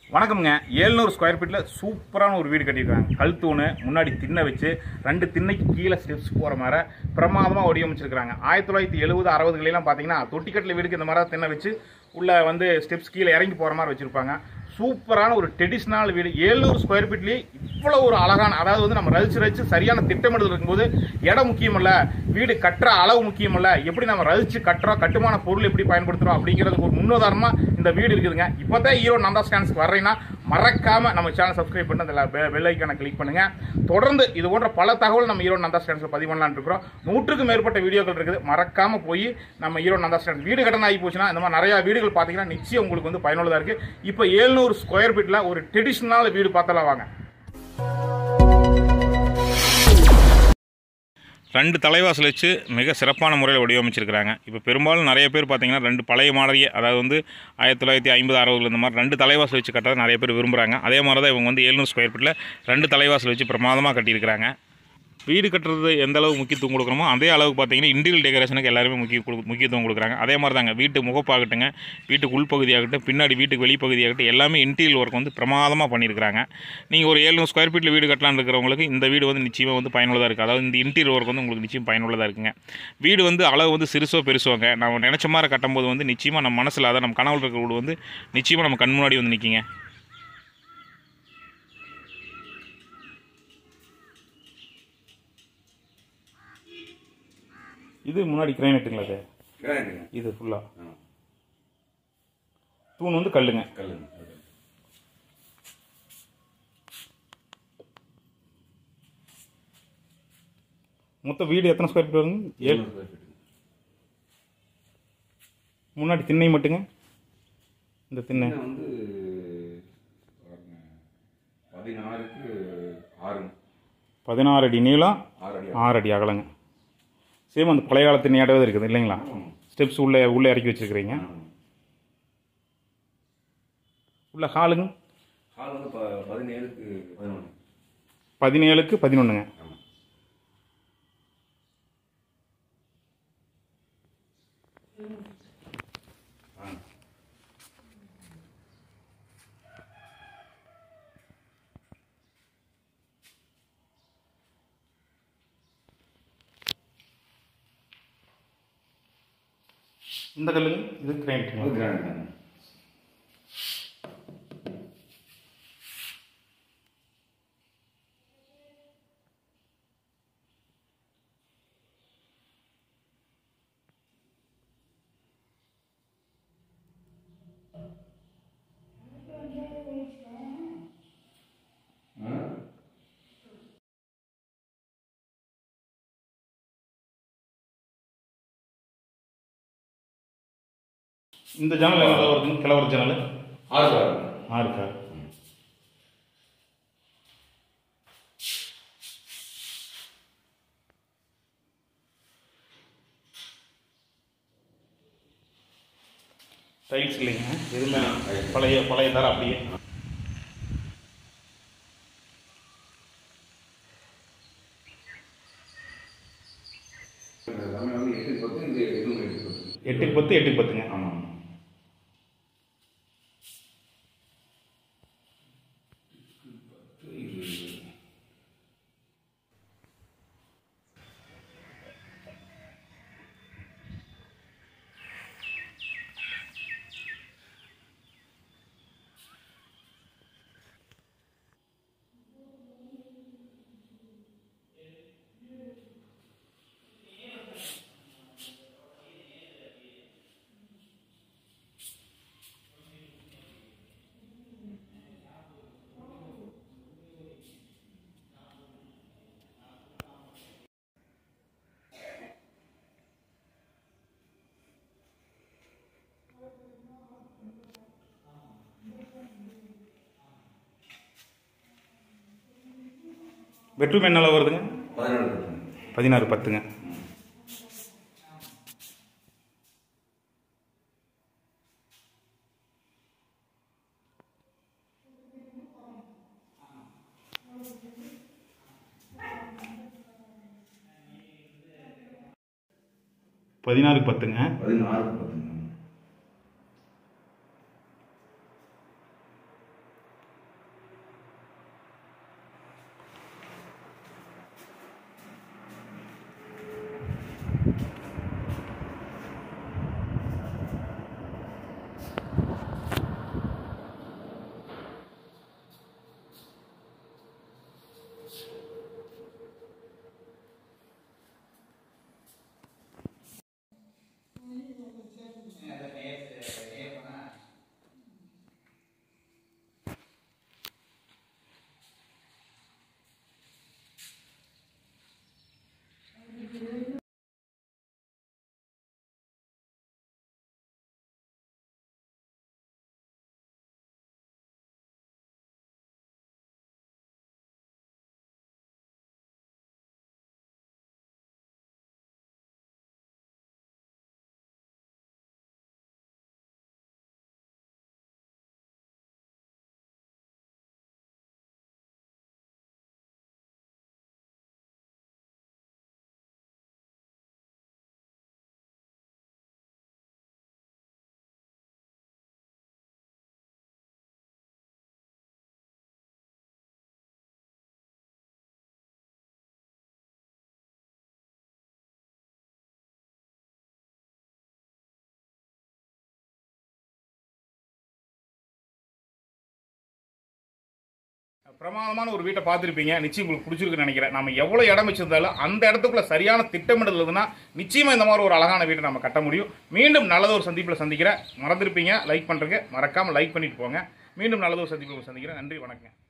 வணக்கம்ங்க ஏழ்நூறு ஸ்கொயர் ஃபீட்டில் சூப்பரான ஒரு வீடு கட்டியிருக்காங்க கல் தூணு முன்னாடி திண்ணை வச்சு ரெண்டு திண்ணைக்கு கீழே ஸ்டெப்ஸ் போகிற மாதிரி பிரமாதமாக வடிவமைச்சிருக்காங்க ஆயிரத்தி தொள்ளாயிரத்தி எழுபது அறுபதுகளெல்லாம் பார்த்தீங்கன்னா தொட்டிக்கட்டில் வீடுக்கு இந்த மாதிரி திண்ணை வச்சு உள்ள வந்து ஸ்டெப்ஸ் கீழே இறங்கி போகிற மாதிரி வச்சுருப்பாங்க சூப்பரான ஒரு ட்ரெடிஷ்னல் வீடு ஏழ்நூறு ஸ்கொயர் ஃபீட்லேயே இவ்வளோ ஒரு அழகான அதாவது வந்து நம்ம ரசிச்சு ரசிச்சு சரியான திட்டமிடுதல் இருக்கும்போது இடம் முக்கியம் இல்ல வீடு கட்டுற அளவு முக்கியம் இல்ல எப்படி நம்ம ரசிச்சு கட்டுறோம் கட்டுமான பொருள் எப்படி பயன்படுத்துறோம் அப்படிங்கிறதுக்கு ஒரு முன்னுதாரணமா இந்த வீடு இருக்குதுங்க இப்போதான் ஈரோ நந்தா ஸ்டாண்ட்ஸ்க்கு வர்றீங்கன்னா மறக்காம நம்ம சேனல் சப்ஸ்கிரைப் பண்ணி அந்த பெல் ஐக்கானை கிளிக் பண்ணுங்க தொடர்ந்து இது போன்ற பல தகவல் நம்ம ஈரோ நந்தா ஸ்டாண்ட்ஸ்ல பதிவு பண்ணலாம்னு இருக்கிறோம் நூற்றுக்கும் மேற்பட்ட வீடியோக்கள் இருக்குது மறக்காம போய் நம்ம ஈரோ நந்தா ஸ்டாண்ட் வீடு கட்டணம் ஆகி போச்சுன்னா இந்த மாதிரி நிறைய வீடுகள் பார்த்தீங்கன்னா நிச்சயம் உங்களுக்கு வந்து பயனுள்ளதா இருக்கு இப்போ ஏழ்நூறு ஸ்கொயர் ஃபீட்ல ஒரு ட்ரெடிஷ்னல் வீடு பார்த்தலாம் வாங்க ரெண்டு தலைவாசல் வச்சு மிக சிறப்பான முறையில் வடிவமைச்சிருக்கிறாங்க இப்போ பெரும்பாலும் நிறைய பேர் பார்த்தீங்கன்னா ரெண்டு பழைய மாடலியே அதாவது வந்து ஆயிரத்தி தொள்ளாயிரத்தி ஐம்பது அறுபதுல இந்த மாதிரி ரெண்டு தலைவாசல் வச்சு கட்டதை நிறைய பேர் விரும்புகிறாங்க அதே மாதிரி தான் இவங்க வந்து எழுநூறு ஸ்கொயர் ஃபீட்டில் ரெண்டு தலைவாசல் வச்சு பிரமாதமாக கட்டியிருக்கிறாங்க வீடு கட்டுறது எந்த அளவு முக்கியத்துவம் கொடுக்குறோமோ அதே அளவுக்கு பார்த்தீங்கன்னா இன்டீரியல் டெக்கரேஷனுக்கு எல்லாருமே முக்கிய கொடு- முக்கியத்துவம் கொடுக்குறாங்க அதே மாதிரி தாங்க வீட்டு முகப்பாகட்டுங்க வீட்டுக்கு உள்பகுதியாகட்டும் பின்னாடி வீட்டுக்கு வெளிப்பகுதியாகட்டும் எல்லாமே இன்டீரியல் ஒர்க் வந்து பிரமாதமாக பண்ணியிருக்கிறாங்க நீங்கள் ஒரு ஏழ்நூறு ஸ்கொயர் ஃபீட்டில் வீடு கட்டலாம்னு இருக்கிறவங்களுக்கு இந்த வீடு வந்து நிச்சயமாக வந்து பயனுள்ளதாக இருக்குது அதாவது இந்த இன்டீரியல் ஒர்க் வந்து உங்களுக்கு நிச்சயம் பயனுள்ளதாக இருக்குங்க வீடு வந்து அளவு வந்து சிறுசோ பெருசோங்க நம்ம நினச்ச மாதிரி கட்டும்போது வந்து நிச்சயமாக நம்ம மனசில் அதாவது நம்ம கனவுல இருக்கிற வீடு வந்து நிச்சயமாக நம்ம கண் முன்னாடி வந்து நிற்கிங்க இது முன்னாடி கிரைனட்டுங்களா அது கிராண்டுங்க இது ஃபுல்லாக ஆ தூண் வந்து கல்லுங்க கல்லுங்க அது. மொத்த வீடு எத்தனை ஸ்கொயர் ஃபீட் வருங்க ஏழு எழுநூறு square feet. முன்னாடி திண்ணை மட்டுங்க இந்த திண்ணை இன்னும் வந்து பாருங்க, பதினாறுக்கு ஆறுங்க பதினாறு அடி நீளம் ஆறு அடி ஆறு அடி அகலங்க சேம் அந்த பழைய காலத்து திண்ணையாட்டவே இருக்குது இல்லைங்களா ஸ்டெப்ஸ் உள்ளே உள்ளே இறக்கி வச்சிருக்கிறீங்க உள்ள ஹாலுங்க ஹால் வந்து ப- பதினேழுக்கு பதினொன்று பதினேழுக்கு பதினொன்றுங்க ஆமாம் இந்த கல்லுங்க இது கிரைனட்டுங்க அது கிராண்ட் தாங்க இந்த ஜன்னல் எவ்வளோ வருதுங்க கிழவர் ஜன்னல் ஆறு காருங்க ஆறு கார் டைல்ஸ் இல்லைங்க எதுவுமே பழைய பழைய தர அப்படியே எல்லாமே வந்து எட்டுக்கு பத்து இந்த இதுவும் எட்டுக்கு பத்து எட்டுக்கு பத்து எட்டுக்கு பத்துங்க ஆமாம் பெட்ரூம் என்ன அளவு வருதுங்க பதினாறு இருக்குங்க. பதினாறு பத்துங்க பதினாறுக்கு பத்துங்க பதினாறுக்கு பத்துங்க பிரமாதமான ஒரு வீட்டை பார்த்துருப்பீங்க நிச்சயம் உங்களுக்கு பிடிச்சிருக்குன்னு நினைக்கிறேன் நம்ம எவ்வளோ இடம் வச்சிருந்தாலும் அந்த இடத்துக்குள்ள சரியான திட்டமிடல் இருந்ததுன்னா நிச்சயமாக இந்த மாதிரி ஒரு அழகான வீட்டை நம்ம கட்ட முடியும் மீண்டும் நல்லது ஒரு சந்திப்பில் சந்திக்கிறேன் மறந்துருப்பீங்க லைக் பண்ணுறதுக்கு மறக்காமல் லைக் பண்ணிட்டு போங்க மீண்டும் நல்லது ஒரு சந்திப்பில் சந்திக்கிறேன் நன்றி வணக்கம்